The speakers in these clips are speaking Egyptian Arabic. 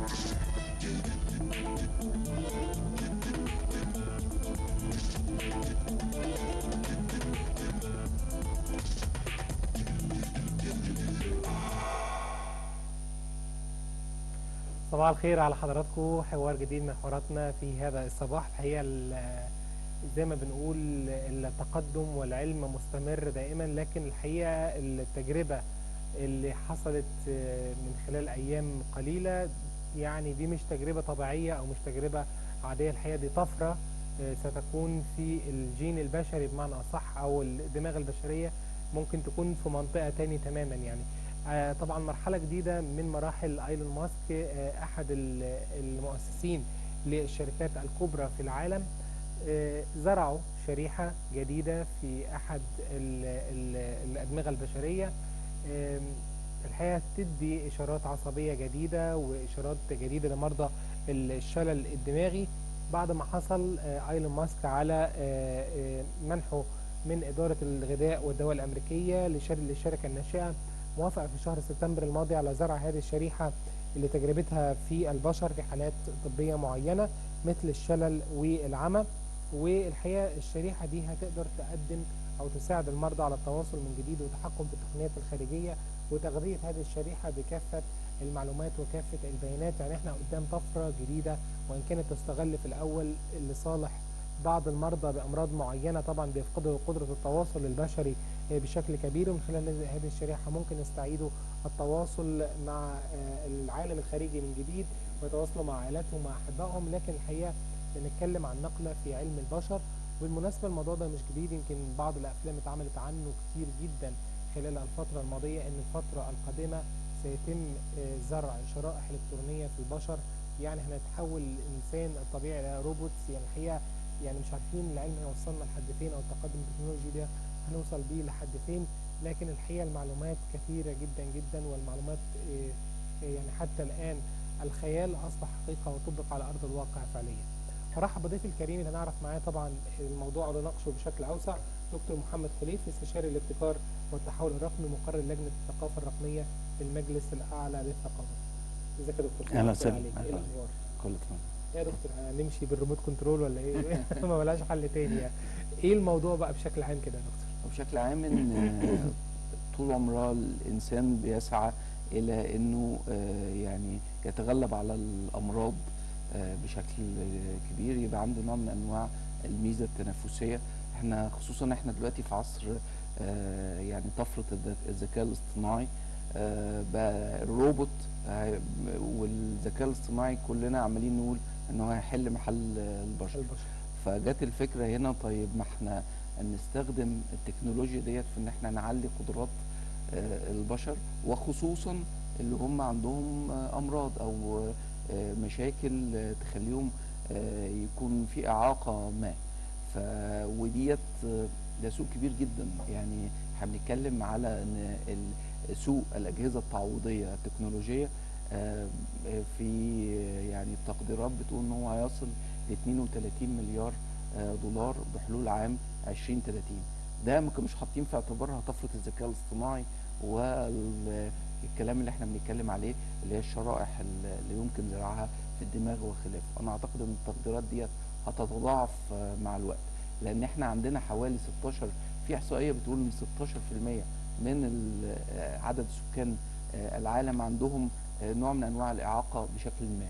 صباح الخير على حضراتكم حوار جديد من حواراتنا في هذا الصباح الحقيقه ال- زي ما بنقول التقدم والعلم مستمر دائما لكن الحقيقه التجربه اللي حصلت من خلال ايام قليله يعني دي مش تجربه طبيعيه او مش تجربه عاديه الحقيقه دي طفره ستكون في الجين البشري بمعنى اصح او الدماغ البشريه ممكن تكون في منطقه تاني تماما يعني آه، طبعا مرحله جديده من مراحل ايلون ماسك آه، احد ال- المؤسسين للشركات الكبرى في العالم آه، زرعوا شريحه جديده في احد ال- ال- الادمغه البشريه آم، الحقيقه تدي اشارات عصبيه جديده واشارات جديده لمرضى الشلل الدماغي بعد ما حصل آه، ايلون ماسك على آه، آه، منحه من اداره الغذاء والدواء الامريكيه لشر- للشركه الناشئه موافقه في شهر سبتمبر الماضي على زرع هذه الشريحه اللي تجربتها في البشر في حالات طبيه معينه مثل الشلل والعمى والحقيقه الشريحه دي هتقدر تقدم او تساعد المرضى على التواصل من جديد والتحكم في التقنيات الخارجيه وتغذيه هذه الشريحه بكافه المعلومات وكافه البيانات يعني احنا قدام طفره جديده وان كانت تستغل في الاول لصالح بعض المرضى بامراض معينه طبعا بيفقدوا قدره التواصل البشري بشكل كبير ومن خلال هذه الشريحه ممكن يستعيدوا التواصل مع آه، العالم الخارجي من جديد ويتواصلوا مع عائلاتهم ومع احبائهم لكن الحقيقه بنتكلم عن نقله في علم البشر بالمناسبه الموضوع ده مش جديد يمكن بعض الافلام اتعملت عنه كتير جدا خلال الفتره الماضيه ان الفتره القادمه سيتم آه، زرع شرائح الكترونيه في البشر يعني هنتحول الانسان الطبيعي الى روبوتس يعني الحقيقه يعني مش عارفين العلم هيوصلنا لحد فين او التقدم التكنولوجي ده هنوصل بيه لحد فين لكن الحقيقه المعلومات كثيره جدا جدا والمعلومات آه، آه، يعني حتى الان الخيال اصبح حقيقه وطبق على ارض الواقع فعليا. فرحب بضيفي الكريم اللي هنعرف معاه طبعا الموضوع ونناقشه بشكل اوسع دكتور محمد خليف استشاري الابتكار والتحول الرقمي مقرر لجنه الثقافه الرقميه في المجلس الاعلى للثقافه. ازيك يا دكتور؟ أهلا مساء وسهلا. عليك. ايه أهلا. الاخبار؟ كله تمام يا دكتور هنمشي بالريموت كنترول ولا ايه؟ ما بلاش حل تاني يعني. ايه الموضوع بقى بشكل عام كده يا دكتور؟ وبشكل عام ان آه، طول عمره الانسان بيسعى الى انه آه، يعني يتغلب على الامراض آه، بشكل آه، كبير يبقى عنده نوع من انواع الميزه التنافسيه احنا خصوصا احنا دلوقتي في عصر آه، يعني طفره الذ- الذكاء الاصطناعي آه، بقى الروبوت آه، والذكاء الاصطناعي كلنا عمالين نقول ان هو هيحل محل آه، البشر البشر. فجت الفكره هنا طيب ما احنا نستخدم التكنولوجيا ديت في ان احنا نعلي قدرات آه، البشر وخصوصا اللي هم عندهم آه، امراض او آه، مشاكل آه، تخليهم آه، يكون في اعاقه ما ف وديت آه، ده سوق كبير جدا يعني احنا بنتكلم على ان ال- سوق الاجهزه التعويضيه التكنولوجيه آه، في يعني التقديرات بتقول ان هو هيصل ل 32 مليار آه، دولار بحلول عام 2030 ده ما كانوش حاطين في اعتبارها طفره الذكاء الاصطناعي والكلام اللي احنا بنتكلم عليه اللي هي الشرائح اللي يمكن زراعها في الدماغ وخلافه انا اعتقد ان التقديرات ديت هتتضاعف آه، مع الوقت لان احنا عندنا حوالي 16 في احصائيه بتقول ان 16% من ال- آه، عدد سكان آه، العالم عندهم آه، نوع من انواع الاعاقه بشكل ما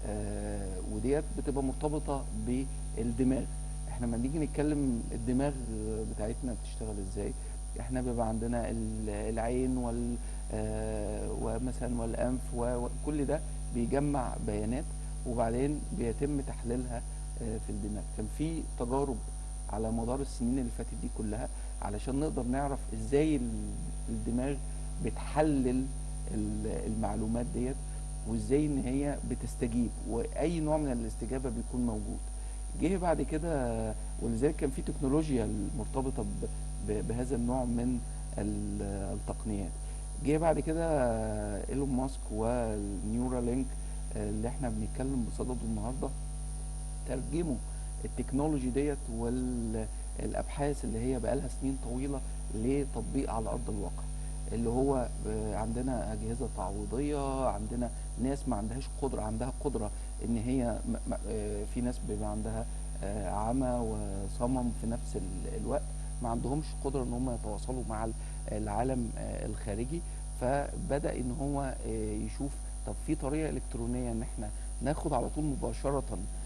آه، وديت بتبقى مرتبطه بالدماغ احنا لما نيجي نتكلم الدماغ بتاعتنا بتشتغل ازاي احنا بيبقى عندنا ال- العين وال آه، ومثلا والانف وكل ده بيجمع بيانات وبعدين بيتم تحليلها آه، في الدماغ كان في تجارب على مدار السنين اللي فاتت دي كلها علشان نقدر نعرف ازاي ال- الدماغ بتحلل ال- المعلومات ديت وازاي ان هي بتستجيب واي نوع من الاستجابه بيكون موجود جه بعد كده ولذلك كان في تكنولوجيا مرتبطه ب- ب- بهذا النوع من ال- التقنيات جه بعد كده ايلون ماسك والنيورالينك اللي احنا بنتكلم بصدده النهارده ترجموا التكنولوجي ديت والابحاث اللي هي بقالها سنين طويله لتطبيق على ارض الواقع اللي هو ب- عندنا اجهزه تعويضيه عندنا ناس ما عندهاش قدره عندها قدره ان هي م- م- آه، في ناس بيبقى عندها آه، عمى وصمم في نفس ال- الوقت ما عندهمش قدره ان هم يتواصلوا مع ال- العالم آه، الخارجي فبدا ان هو آه، يشوف طب في طريقه الكترونيه ان احنا ناخد على طول مباشره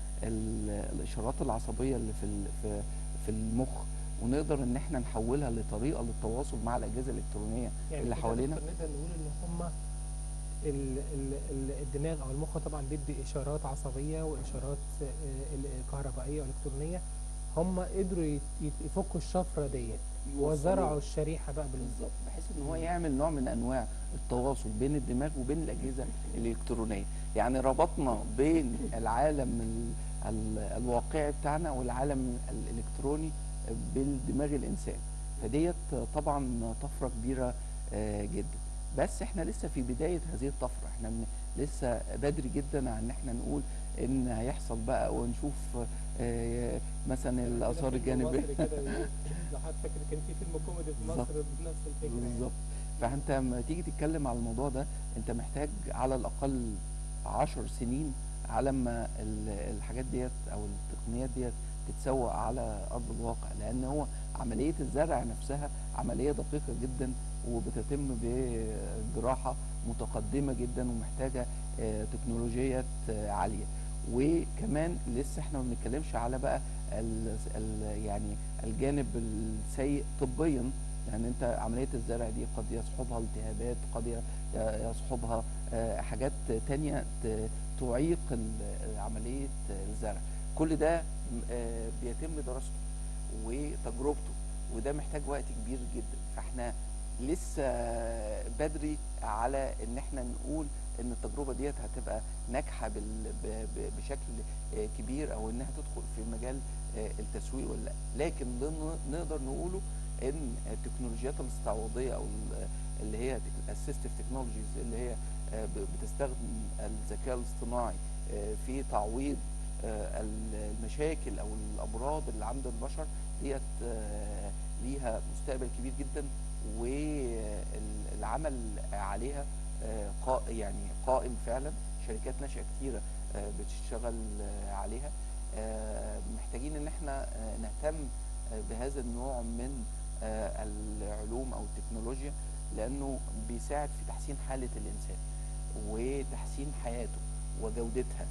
ال- الاشارات العصبيه اللي في ال- في في المخ ونقدر ان احنا نحولها لطريقه للتواصل مع الاجهزه الالكترونيه يعني اللي كده حوالينا نقدر نقول ان هم ال ال ال الدماغ او المخ طبعا بيدي اشارات عصبيه واشارات آه، ال- كهربائيه والكترونيه هم قدروا يت- يت- يفكوا الشفره ديت وزرعوا الشريحه بقى بال بالظبط بحيث ان هو يعمل نوع من انواع التواصل بين الدماغ وبين الاجهزه الالكترونيه يعني ربطنا بين العالم ال ال الواقعي بتاعنا والعالم الالكتروني بالدماغ الانسان فديت طبعا طفره كبيره آه، جدا بس احنا لسه في بدايه هذه الطفره احنا من لسه بدري جدا عن ان احنا نقول ان هيحصل بقى ونشوف آه، مثلا الاثار الجانبيه مصر كده بيقول- لو حضرتك فاكر كان في فيلم كوميدي في بالظبط. مصر بنفس الفكره يعني. بالظبط فانت لما تيجي تتكلم على الموضوع ده انت محتاج على الاقل عشر سنين على ما ال- الحاجات ديت او التقنيات ديت تتسوق على ارض الواقع لان هو عمليه الزرع نفسها عمليه دقيقه جدا وبتتم بجراحه متقدمه جدا ومحتاجه آه، تكنولوجيات آه، عاليه وكمان لسه احنا ما بنتكلمش على بقى ال ال يعني الجانب السيء طبيا يعني انت عمليه الزرع دي قد يصحبها التهابات قد ي- يصحبها آه، حاجات تانية ت- تعيق ال- عمليه الزرع كل ده م- آه، بيتم دراسته وتجربته وده محتاج وقت كبير جدا فاحنا لسه بدري على ان احنا نقول ان التجربه ديت هتبقى ناجحه بال- ب- ب- بشكل آه، كبير او انها تدخل في مجال آه، التسويق ولا لا لكن اللي ن- نقدر نقوله ان التكنولوجيات الاستعواضيه او ال- اللي هي الاسيستيف تكنولوجيز اللي هي آه، ب- بتستخدم الذكاء الاصطناعي آه، في تعويض آه، ال- المشاكل او الامراض اللي عند البشر ديت آه، ليها مستقبل كبير جدا والعمل عليها آه، قا- يعني قائم فعلا شركات ناشئه كتيره آه، بتشتغل آه، عليها آه، محتاجين ان احنا آه، نهتم آه، بهذا النوع من آه، العلوم او التكنولوجيا لانه بيساعد في تحسين حاله الانسان وتحسين حياته وجودتها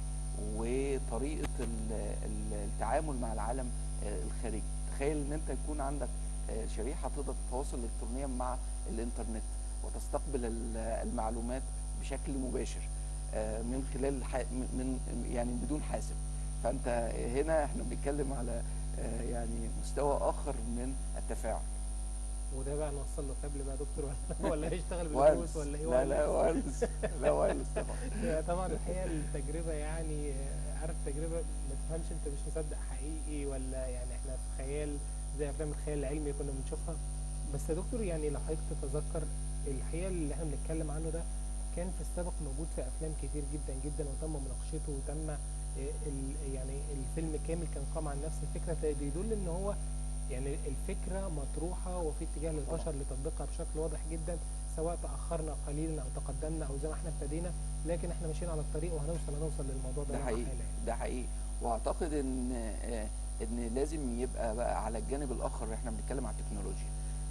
وطريقه ال- ال- التعامل مع العالم آه، الخارجي تخيل ان انت يكون عندك آه، شريحه تقدر تتواصل الكترونيا مع الانترنت وتستقبل ال- المعلومات بشكل مباشر آه، من خلال ح- من يعني بدون حاسب فانت هنا احنا بنتكلم على آه، يعني مستوى اخر من التفاعل وده بقى نوصل له كابل بقى يا دكتور ولا ولا هيشتغل وايرلس بالفلوس ولا ايه لا لا وايرلس؟ وايرلس لا وايرلس طبعا هي طبعا الحقيقه التجربه يعني آه، عارف تجربه ما تفهمش انت مش مصدق حقيقي ولا يعني احنا في خيال زي افلام الخيال العلمي كنا بنشوفها بس يا دكتور يعني لو حضرتك تتذكر الحقيقه اللي احنا بنتكلم عنه ده كان في السابق موجود في افلام كتير جدا جدا وتم مناقشته وتم آه، ال- يعني الفيلم كامل كان قام عن نفس الفكره ده بيدل ان هو يعني الفكره مطروحه وفي اتجاه للبشر لتطبيقها بشكل واضح جدا سواء تاخرنا قليلا او تقدمنا او زي ما احنا ابتدينا لكن احنا ماشيين على الطريق وهنوصل هنوصل للموضوع ده ده مع حقيقي حالة يعني. ده حقيقي واعتقد ان آه، ان لازم يبقى بقى على الجانب الاخر احنا بنتكلم على التكنولوجيا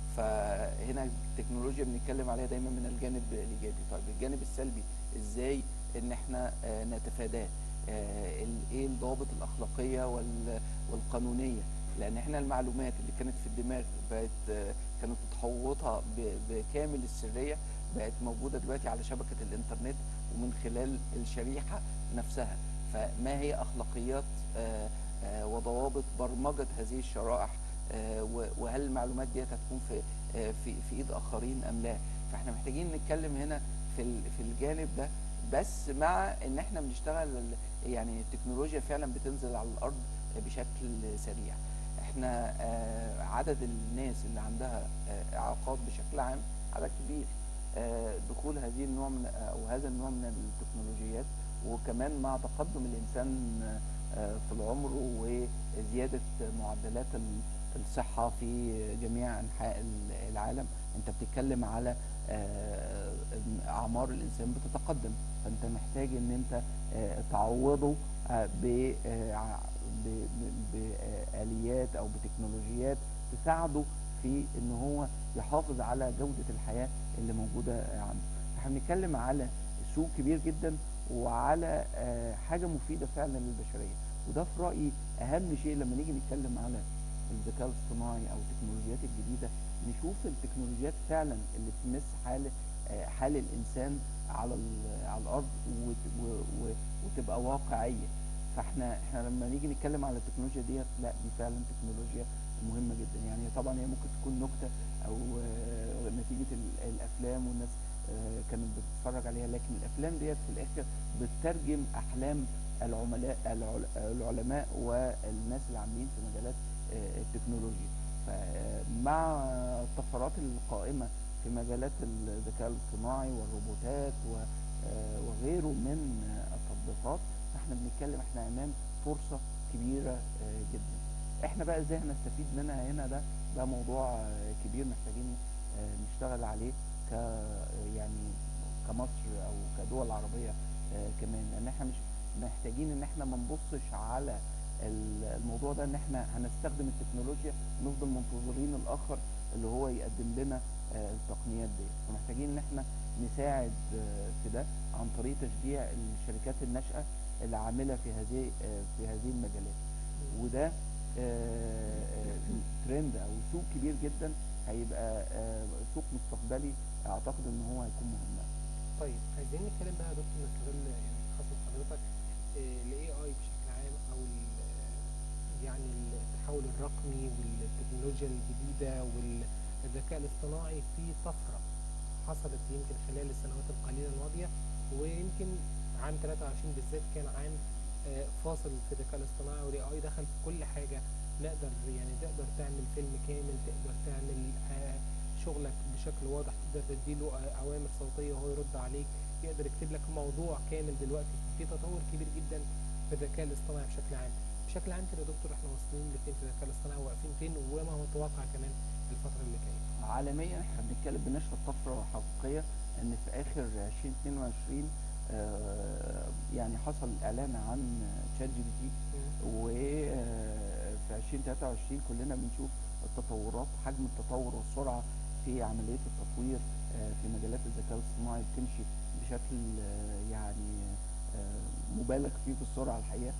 فهنا التكنولوجيا بنتكلم عليها دايما من الجانب الايجابي طيب الجانب السلبي ازاي ان احنا آه، نتفاداه آه، ال- ايه الضوابط الاخلاقيه وال- والقانونيه لان احنا المعلومات اللي كانت في الدماغ بقت آه، كانت بتحوطها ب- بكامل السريه بقت موجوده دلوقتي على شبكه الانترنت ومن خلال الشريحه نفسها فما هي اخلاقيات آه، آه، وضوابط برمجه هذه الشرائح آه، و- وهل المعلومات ديت هتكون في آه، في في ايد اخرين ام لا فاحنا محتاجين نتكلم هنا في ال- في الجانب ده بس مع ان احنا بنشتغل ال- يعني التكنولوجيا فعلا بتنزل على الارض بشكل سريع احنا آه، عدد الناس اللي عندها آه، اعاقات بشكل عام عدد كبير آه، دخول هذه النوع من او هذا النوع من التكنولوجيات وكمان مع تقدم الانسان آه، في العمر وزياده معدلات ال- الصحه في جميع انحاء ال- العالم انت بتتكلم على آه، إن اعمار الانسان بتتقدم فانت محتاج ان انت آه، تعوضه آه، ب آه، ع- ب- ب- باليات او بتكنولوجيات تساعده في ان هو يحافظ على جوده الحياه اللي موجوده عنده احنا بنتكلم على سوق كبير جدا وعلى آه، حاجه مفيده فعلا للبشريه وده في رايي اهم شيء لما نيجي نتكلم على الذكاء الاصطناعي او التكنولوجيات الجديده نشوف التكنولوجيات فعلا اللي تمس حال آه، حال الانسان على ال- على الارض وت- و- و- وتبقى واقعيه فاحنا احنا لما نيجي نتكلم على التكنولوجيا ديت لا دي فعلا تكنولوجيا مهمه جدا يعني طبعا هي ممكن تكون نكته او آه، نتيجه ال- الافلام والناس آه، كانت بتتفرج عليها لكن الافلام ديت في الاخر بتترجم احلام العملاء العل- العلماء والناس اللي عاملين في مجالات آه، التكنولوجيا فمع الطفرات القائمه في مجالات الذكاء الاصطناعي والروبوتات و- آه، وغيره من آه، التطبيقات احنا بنتكلم احنا امام فرصه كبيره آه، جدا احنا بقى ازاي هنستفيد منها هنا ده ده موضوع آه، كبير محتاجين آه، نشتغل عليه ك يعني كمصر او كدول عربيه آه، كمان لان احنا مش محتاجين ان احنا ما نبصش على ال- الموضوع ده ان احنا هنستخدم التكنولوجيا ونفضل منتظرين الاخر اللي هو يقدم لنا آه، التقنيات دي فمحتاجين ان احنا نساعد آه، في ده عن طريق تشجيع الشركات الناشئه اللي عامله في هذه آه، في هذه المجالات وده آه، آه، ترند او سوق كبير جدا هيبقى آه، سوق مستقبلي اعتقد ان هو هيكون مهم طيب عايزين نتكلم بقى يا دكتور نستغل يعني خاصة حضرتك الاي اي بشكل عام او ال- آه، يعني التحول الرقمي والتكنولوجيا الجديدة والذكاء الاصطناعي في طفرة حصلت يمكن خلال السنوات القليلة الماضية ويمكن عام 23 بالذات كان عام آه، فاصل في الذكاء الاصطناعي والاي اي دخل في كل حاجة نقدر يعني تقدر تعمل فيلم كامل تقدر تعمل آه، شغلك بشكل واضح تقدر تديله آه، اوامر صوتيه وهو يرد عليك يقدر يكتب لك موضوع كامل دلوقتي في تطور كبير جدا في الذكاء الاصطناعي بشكل عام بشكل عام كده يا دكتور احنا واصلين لفين في الذكاء الاصطناعي واقفين فين وما هو متوقع كمان الفتره اللي جايه عالميا احنا بنتكلم بنشهد طفره حقيقيه ان في اخر 2022 آه، يعني حصل الاعلان عن تشات جي بي تي وفي 2023 كلنا بنشوف التطورات حجم التطور والسرعه في عمليه التطوير آه، في مجالات الذكاء الاصطناعي بتمشي بشكل آه، يعني آه، مبالغ فيه في السرعه الحقيقه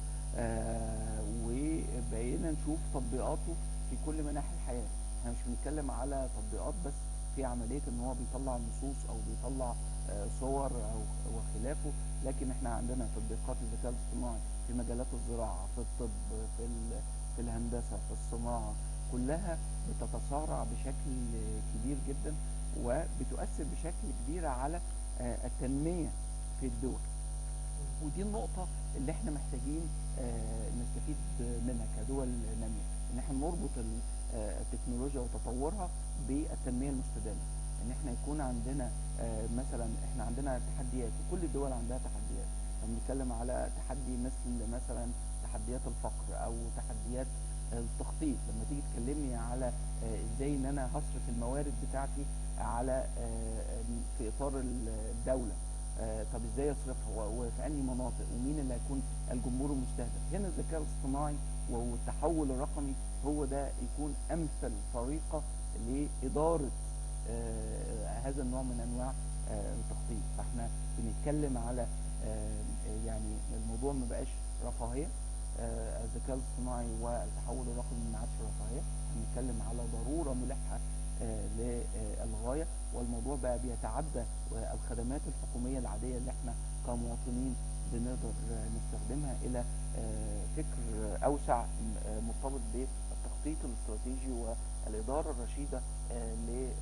آه، وبقينا نشوف تطبيقاته في كل مناحي الحياه احنا مش بنتكلم على تطبيقات بس في عمليه ان هو بيطلع نصوص او بيطلع آه، صور او وخلافه لكن احنا عندنا تطبيقات الذكاء الاصطناعي في مجالات الزراعه في الطب في ال- في الهندسه في الصناعه كلها بتتسارع بشكل كبير جدا وبتؤثر بشكل كبير على آه، التنميه في الدول ودي النقطة اللي احنا محتاجين آه، نستفيد منها كدول نامية ان احنا نربط ال- آه، التكنولوجيا وتطورها بالتنمية المستدامة ان احنا يكون عندنا آه، مثلا احنا عندنا تحديات وكل الدول عندها تحديات لما بنتكلم على تحدي مثل مثلا تحديات الفقر او تحديات التخطيط لما تيجي تكلمني على آه، ازاي ان انا هصرف الموارد بتاعتي على آه، في اطار الدوله آه، طب ازاي اصرفها و- وفي انهي مناطق ومين اللي هيكون الجمهور المستهدف هنا الذكاء الاصطناعي والتحول الرقمي هو ده يكون امثل طريقه لاداره آه، هذا النوع من انواع آه، التخطيط فاحنا بنتكلم على آه، يعني الموضوع ما بقاش رفاهيه آه، الذكاء الاصطناعي والتحول الرقمي ما عادش رفاهيه هنتكلم على ضروره ملحه آه، للغايه والموضوع بقى بيتعدى الخدمات الحكوميه العاديه اللي احنا كمواطنين بنقدر آه، نستخدمها الى آه، فكر اوسع م- آه، مرتبط بالتخطيط الاستراتيجي والاداره الرشيده آه،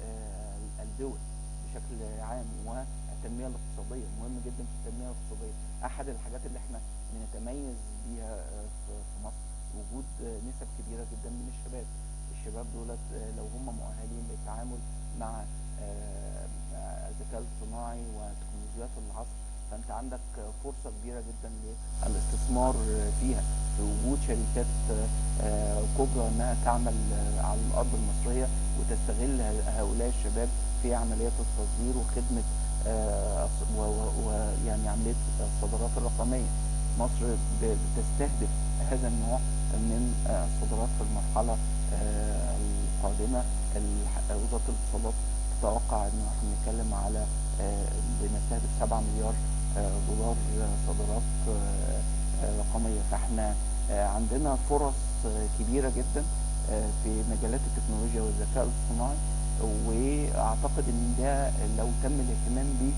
للدول بشكل عام والتنميه الاقتصاديه مهم جدا في التنميه الاقتصاديه احد الحاجات اللي احنا بنتميز بيها آه، في في مصر وجود آه، نسب كبيره جدا من الشباب الشباب دولت آه، لو هم مؤهلين للتعامل مع آه، آه، الذكاء الاصطناعي وتكنولوجيات العصر فانت عندك آه، فرصه كبيره جدا للاستثمار آه، فيها في وجود شركات آه، آه، كبرى انها تعمل آه، على الارض المصريه وتستغل ه- هؤلاء الشباب في عمليات التصدير وخدمه آه، ويعني عمليه الصادرات الرقميه مصر ب- بتستهدف هذا النوع من آه، الصادرات في المرحله آه، القادمه الح- وزاره الاتصالات تتوقع ان احنا بنتكلم على آه، بنستهدف 7 مليار آه، دولار آه، صادرات آه، آه، رقميه فاحنا آه، عندنا فرص آه، كبيره جدا آه، في مجالات التكنولوجيا والذكاء الاصطناعي واعتقد ان ده لو تم الاهتمام بيه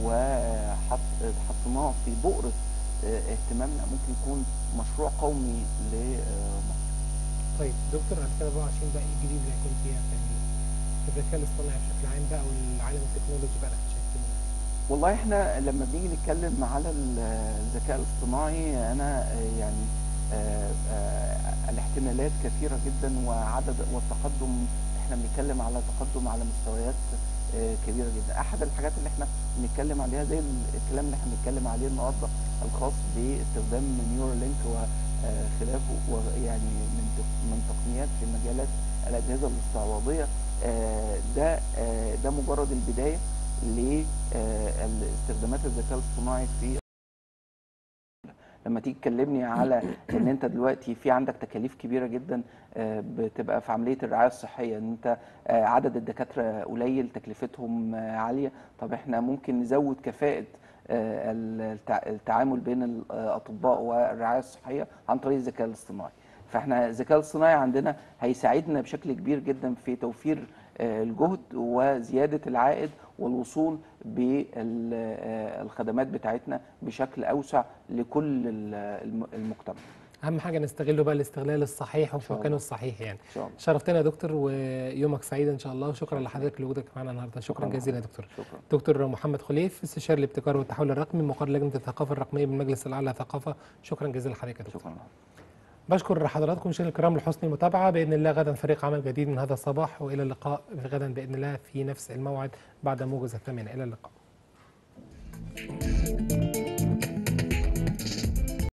وحطيناه في بؤره آه، اهتمامنا ممكن يكون مشروع قومي لمصر طيب دكتور 2024 بقى ايه الجديد اللي هيكون فيها في في الذكاء الاصطناعي بشكل عام بقى والعالم التكنولوجي بقى شكل والله احنا لما بنيجي نتكلم على ال- الذكاء الاصطناعي انا آه، يعني آه، آه، الاحتمالات كثيرة جدا وعدد والتقدم احنا بنتكلم على تقدم على مستويات آه، كبيرة جدا احد الحاجات اللي احنا بنتكلم عليها زي ال- الكلام اللي احنا بنتكلم عليه النهارده الخاص باستخدام نيورالينك وخلافه ويعني من تق- من تقنيات في مجالات الاجهزه الاستعراضيه آه، ده آه، ده مجرد البدايه لاستخدامات الذكاء الاصطناعي في لما تيجي تكلمني على ان انت دلوقتي في عندك تكاليف كبيره جدا آه، بتبقى في عمليه الرعايه الصحيه ان انت آه، عدد الدكاتره قليل تكلفتهم آه، عاليه طب احنا ممكن نزود كفاءه آه، التع- التعامل بين الاطباء والرعايه الصحيه عن طريق الذكاء الاصطناعي فاحنا الذكاء الاصطناعي عندنا هيساعدنا بشكل كبير جدا في توفير آه، الجهد وزياده العائد والوصول بالخدمات بتاعتنا بشكل اوسع لكل ال- الم- المجتمع اهم حاجه نستغله بقى الاستغلال الصحيح وفي شاء مكانه الله. الصحيح يعني ان شاء الله شرفتنا يا دكتور ويومك سعيد ان شاء الله وشكرا لحضرتك لوجودك معنا النهارده شكرا شكراً جزيلا يا لحضرتك. دكتور شكرا دكتور محمد خليف استشاري الابتكار والتحول الرقمي مقر لجنه الثقافه الرقميه بالمجلس الاعلى للثقافه شكرا جزيلا لحضرتك يا دكتور شكرا لحضرتك. بشكر حضراتكم مشاهدينا الكرام لحسن المتابعه باذن الله غدا فريق عمل جديد من هذا الصباح والى اللقاء غدا باذن الله في نفس الموعد بعد موجز الثامنه الى اللقاء